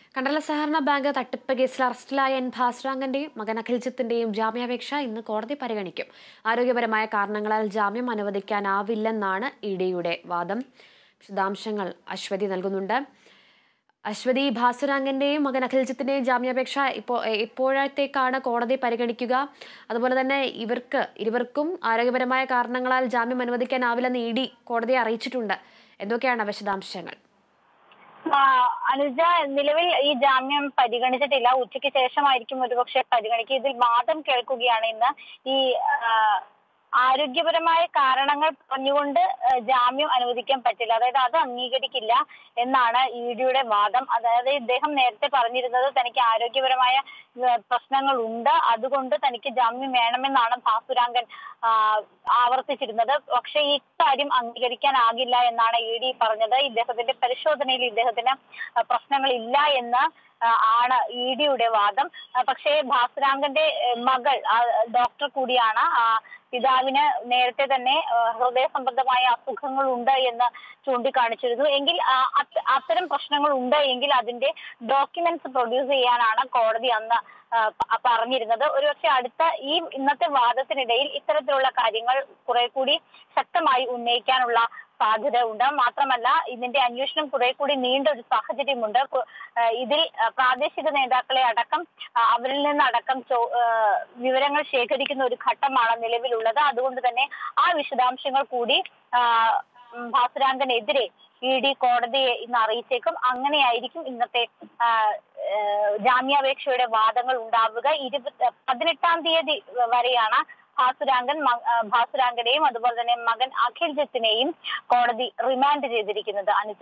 കണ്ടല സഹകരണ ബാങ്ക് തട്ടിപ്പ് കേസിൽ അറസ്റ്റിലായ എൻ ഭാസ്രാങ്കന്റെയും മകൻ അഖിൽജിത്തിന്റെയും ജാമ്യാപേക്ഷ ഇന്ന് കോടതി പരിഗണിക്കും ആരോഗ്യപരമായ കാരണങ്ങളാൽ ജാമ്യം അനുവദിക്കാനാവില്ലെന്നാണ് ഇ ഡിയുടെ വാദം വിശദാംശങ്ങൾ അശ്വതി നൽകുന്നുണ്ട് അശ്വതി ഭാസുരാങ്കന്റെയും മകൻ അഖിൽജിത്തിന്റെയും ജാമ്യാപേക്ഷ ഇപ്പോൾ എപ്പോഴത്തേക്കാണ് കോടതി പരിഗണിക്കുക അതുപോലെ തന്നെ ഇവർക്ക് ഇരുവർക്കും ആരോഗ്യപരമായ കാരണങ്ങളാൽ ജാമ്യം അനുവദിക്കാനാവില്ലെന്ന് ഇ ഡി കോടതിയെ അറിയിച്ചിട്ടുണ്ട് എന്തൊക്കെയാണ് വിശദാംശങ്ങൾ ആ, അനുജ നിലവിൽ ഈ ജാമ്യം പരിഗണിച്ചിട്ടില്ല ഉച്ചയ്ക്ക് ശേഷമായിരിക്കും ഒരുപക്ഷെ പരിഗണിക്കുക ഇതിൽ വാദം കേൾക്കുകയാണ് ഇന്ന് ഈ ആ, ആരോഗ്യപരമായ കാരണങ്ങൾ പറഞ്ഞുകൊണ്ട് ആ, ജാമ്യം അനുവദിക്കാൻ പറ്റില്ല അതായത് അത് അംഗീകരിക്കില്ല എന്നാണ് ഇ ഡിയുടെ വാദം അതായത് ഇദ്ദേഹം നേരത്തെ പറഞ്ഞിരുന്നത് തനിക്ക് ആരോഗ്യപരമായ ആ, പ്രശ്നങ്ങൾ ഉണ്ട് അതുകൊണ്ട് തനിക്ക് ജാമ്യം വേണമെന്നാണ് ഭാസുരാങ്കൻ ആ, ആവർത്തിച്ചിരുന്നത് പക്ഷേ ഈ കാര്യം അംഗീകരിക്കാനാകില്ല എന്നാണ് ഇ ഡി പറഞ്ഞത് ഇദ്ദേഹത്തിന്റെ പരിശോധനയിൽ ഇദ്ദേഹത്തിന് ആ, പ്രശ്നങ്ങളില്ല എന്ന് ആ, ആണ് ഇ ഡിയുടെ വാദം ആ, പക്ഷേ ഭാസുരാങ്കന്റെ ഏ, മകൾ ആ, ഡോക്ടർ കൂടിയാണ് ആ, പിതാവിന് നേരത്തെ തന്നെ ആ, ഹൃദയ സംബന്ധമായ അസുഖങ്ങൾ ഉണ്ട് എന്ന് ചൂണ്ടിക്കാണിച്ചിരുന്നു എങ്കിൽ ആ, അത്- അത്തരം പ്രശ്നങ്ങൾ ഉണ്ട് എങ്കിൽ അതിന്റെ ഡോക്യുമെന്റ്സ് പ്രൊഡ്യൂസ് ചെയ്യാനാണ് കോടതി അന്ന് ആ, പ- പറഞ്ഞിരുന്നത് ഒരുപക്ഷെ അടുത്ത ഈ ഇന്നത്തെ വാദത്തിനിടയിൽ ഇത്തരത്തിലുള്ള കാര്യങ്ങൾ കുറെ കൂടി ശക്തമായി ഉന്നയിക്കാനുള്ള സാധ്യത ഉണ്ട് മാത്രമല്ല ഇതിന്റെ അന്വേഷണം കുറെ കൂടി നീണ്ട ഒരു സാഹചര്യമുണ്ട് കു- ആ, ഇതിൽ ആ, പ്രാദേശിക നേതാക്കളെ അടക്കം ആ, അവരിൽ നിന്നടക്കം ചോ- ആ, വിവരങ്ങൾ ശേഖരിക്കുന്ന ഒരു ഘട്ടമാണ് നിലവിലുള്ളത് അതുകൊണ്ട് തന്നെ ആ വിശദാംശങ്ങൾ കൂടി ആ, ഉം, ഭാസുരാങ്കനെതിരെ ഇ ഡി കോടതിയെ ഇന്ന് അറിയിച്ചേക്കും അങ്ങനെയായിരിക്കും ഇന്നത്തെ ആ, ഏ, ജാമ്യാപേക്ഷയുടെ വാദങ്ങൾ ഉണ്ടാവുക ഇരുപത് പതിനെട്ടാം തീയതി വരെയാണ് ഭാസുരാങ്കൻ മ- ആ, ഭാസുരാങ്കനെയും അതുപോലെ തന്നെ മകൻ അഖിൽജിത്തിനെയും കോടതി റിമാൻഡ് ചെയ്തിരിക്കുന്നത് അനുജ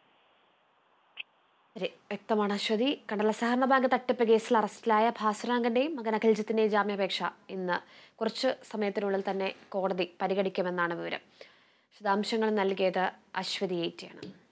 ശരി വ്യക്തമാണ് അശ്വതി കണ്ടല സഹകരണ ബാങ്ക് തട്ടിപ്പ് കേസിൽ അറസ്റ്റിലായ ഭാസുരാങ്കന്റെയും മകൻ അഖിൽജിത്തിന്റെയും ജാമ്യാപേക്ഷ ഇന്ന് കുറച്ച് സമയത്തിനുള്ളിൽ തന്നെ കോടതി പരിഗണിക്കുമെന്നാണ് വിവരം വിശദാംശങ്ങൾ നൽകിയത് അശ്വതി ഏറ്റിയാണ്